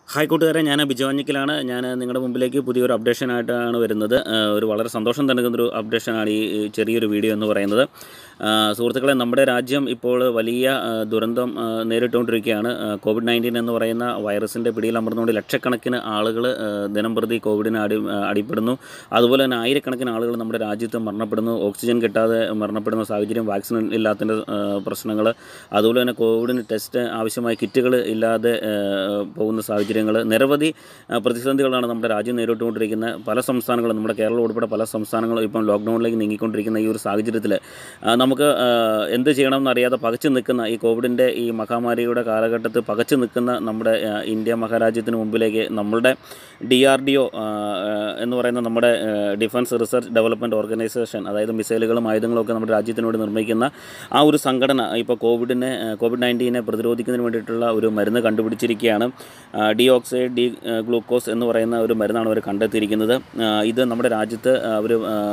hi കൂട്ടുകാരെ ഞാൻ ബിജോഞ്ഞിക്കലാണ് ഞാൻ നിങ്ങളുടെ മുമ്പിലേക്ക് പുതിയൊരു അപ്ഡേഷനായിട്ടാണ് വരുന്നത് ആ, ഒരു വളരെ സന്തോഷം നൽകുന്നൊരു അപ്ഡേഷനാണ് ഈ ഈ ചെറിയൊരു വീഡിയോ എന്ന് പറയുന്നത് ആ, സുഹൃത്തുക്കളെ നമ്മുടെ രാജ്യം ഇപ്പോൾ വലിയ ആ, ദുരന്തം ആ, നേരിട്ടുകൊണ്ടിരിക്കുകയാണ് ആ, കോവിഡ് നയൻറ്റീൻ എന്ന് പറയുന്ന വൈറസിൻ്റെ പിടിയിൽ അമർന്നുകൊണ്ട് ലക്ഷക്കണക്കിന് ആളുകൾ ദിനം പ്രതി കോവിഡിന് അടി ആ, അടിപ്പെടുന്നു അതുപോലെ തന്നെ ആയിരക്കണക്കിന് ആളുകൾ നമ്മുടെ രാജ്യത്ത് മരണപ്പെടുന്നു ഓക്സിജൻ കിട്ടാതെ മരണപ്പെടുന്ന സാഹചര്യം വാക്സിൻ ഇല്ലാത്തതിൻ്റെ പ്രശ്നങ്ങൾ അതുപോലെ തന്നെ കോവിഡിന് ടെസ്റ്റ് ആവശ്യമായ കിറ്റുകൾ ഇല്ലാതെ ആ, പോകുന്ന സാഹചര്യങ്ങൾ നിരവധി ആ, പ്രതിസന്ധികളാണ് നമ്മുടെ രാജ്യം നേരിട്ടുകൊണ്ടിരിക്കുന്ന പല സംസ്ഥാനങ്ങളും നമ്മുടെ കേരളം ഉൾപ്പെടെ പല സംസ്ഥാനങ്ങളും ഇപ്പം ലോക്ക്ഡൗണിലേക്ക് നീങ്ങിക്കൊണ്ടിരിക്കുന്ന ഈ ഒരു സാഹചര്യത്തിൽ നമുക്ക് ആ, എന്ത് ചെയ്യണമെന്ന് അറിയാതെ പകച്ചു നിൽക്കുന്ന ഈ കോവിഡിൻ്റെ ഈ മഹാമാരിയുടെ കാലഘട്ടത്തിൽ പകച്ചു നിൽക്കുന്ന നമ്മുടെ ആ, ഇന്ത്യ മഹാരാജ്യത്തിന് മുമ്പിലേക്ക് നമ്മളുടെ ഡി ആർ ഡി ഒ എന്ന് പറയുന്ന നമ്മുടെ ഡിഫൻസ് റിസർച്ച് ഡെവലപ്മെൻറ്റ് ഓർഗനൈസേഷൻ അതായത് മിസൈലുകളും ആയുധങ്ങളും ഒക്കെ നമ്മുടെ രാജ്യത്തിന് വേണ്ടി നിർമ്മിക്കുന്ന ആ ഒരു സംഘടന ഇപ്പോൾ കോവിഡിനെ ആ, കോവിഡ് നയൻറ്റീനെ പ്രതിരോധിക്കുന്നതിന് വേണ്ടിയിട്ടുള്ള ഒരു മരുന്ന് കണ്ടുപിടിച്ചിരിക്കുകയാണ് ആ, ഡി ഓക്സൈഡ് ഡി ആ, ഗ്ലൂക്കോസ് എന്ന് പറയുന്ന ഒരു മരുന്നാണ് അവർ കണ്ടെത്തിയിരിക്കുന്നത് ആ, ഇത് നമ്മുടെ രാജ്യത്ത് അവർ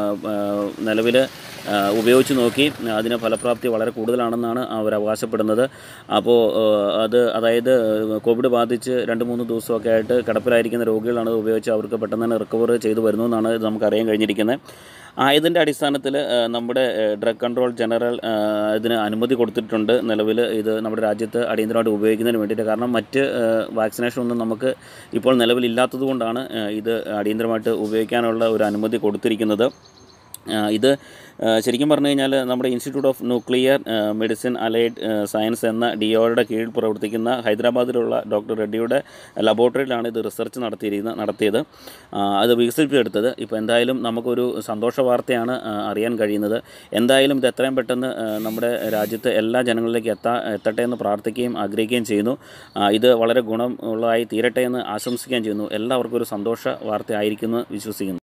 നിലവിൽ ഉപയോഗിച്ച് നോക്കി അതിന് ഫലപ്രാപ്തി വളരെ കൂടുതലാണെന്നാണ് അവർ അവകാശപ്പെടുന്നത് അപ്പോൾ ആ, അത് അതായത് കോവിഡ് ബാധിച്ച് രണ്ട് മൂന്ന് ദിവസമൊക്കെ ആയിട്ട് കിടപ്പിലായിരിക്കുന്ന രോഗികളാണ് ഇത് ഉപയോഗിച്ച് അവർക്ക് പെട്ടെന്ന് തന്നെ റിക്കവർ ചെയ്തു വരുന്നു എന്നാണ് ഇത് നമുക്ക് അറിയാൻ കഴിഞ്ഞിരിക്കുന്നത് ആയതിൻ്റെ അടിസ്ഥാനത്തിൽ നമ്മുടെ ഡ്രഗ് കൺട്രോൾ ജനറൽ ആ, ഇതിന് അനുമതി കൊടുത്തിട്ടുണ്ട് നിലവിൽ ഇത് നമ്മുടെ രാജ്യത്ത് അടിയന്തരമായിട്ട് ഉപയോഗിക്കുന്നതിന് വേണ്ടിയിട്ട് കാരണം മറ്റ് വാക്സിനേഷൻ ഒന്നും നമുക്ക് ഇപ്പോൾ നിലവിലില്ലാത്തത് കൊണ്ടാണ് ആ, ഇത് അടിയന്തരമായിട്ട് ഉപയോഗിക്കാനുള്ള ഒരു അനുമതി കൊടുത്തിരിക്കുന്നത് ആ, ഇത് ആ, ശരിക്കും പറഞ്ഞു കഴിഞ്ഞാൽ നമ്മുടെ institute of nuclear medicine allied science എന്ന ഡിഒയുടെ കീഴിൽ പ്രവർത്തിക്കുന്ന ഹൈദരാബാദിലുള്ള ഡോക്ടർ റെഡ്ഡിയുടെ ലബോറട്ടറിയിലാണ് ഇത് റിസർച്ച് നടത്തിയിരിക്കുന്നത് നടത്തിയത് ആ, അത് വികസിപ്പിച്ചെടുത്തത് ഇപ്പോൾ എന്തായാലും നമുക്കൊരു സന്തോഷ വാർത്തയാണ് ആ, അറിയാൻ കഴിയുന്നത് എന്തായാലും ഇത് എത്രയും പെട്ടെന്ന് ആ, നമ്മുടെ രാജ്യത്ത് എല്ലാ ജനങ്ങളിലേക്ക് എത്താ എത്തട്ടെ എന്ന് പ്രാർത്ഥിക്കുകയും ആഗ്രഹിക്കുകയും ചെയ്യുന്നു ആ, ഇത് വളരെ ഗുണം ഉള്ളതായി തീരട്ടെ എന്ന് ആശംസിക്കുകയും ചെയ്യുന്നു എല്ലാവർക്കും ഒരു സന്തോഷ വാർത്ത ആയിരിക്കുമെന്ന് വിശ്വസിക്കുന്നു